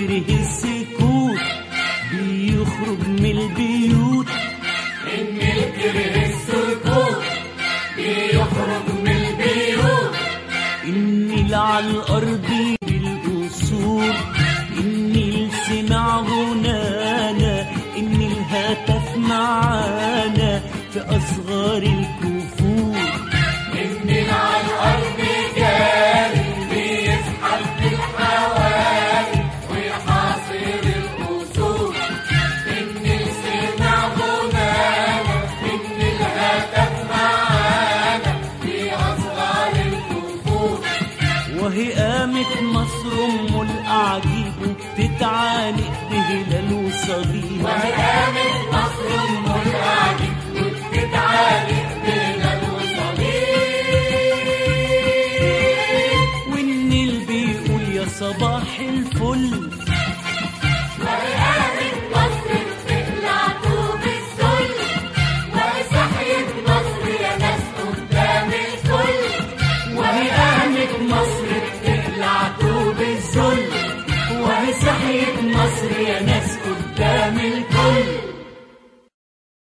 كره السكوت بيخرج من البيوت إن الكره السكوت بيخرج من البيوت إن اللي على الأرض بالقصور إن اللي سمع غنانا إن الهتف معانا في أصغر الكفور إن على الأرض جاري بيسحب بالحوالي ويحاصر القصور إن سمع غنانا إن الهتف معانا في أصغر الكفور وهي قامت مصر أم الأعجيب وبتتعانق بهلال وصليب وقامت مصر أم العجيب وبتتعالق بين الوصلين والنيل بيقول يا صباح الفل وقامت مصر بتقلع طوب الذل وصحيت مصر يا ناس قدام الكل وهي قامت مصر بتقلع طوب الذل وهي صحيت مصر يا ناس قدام الكل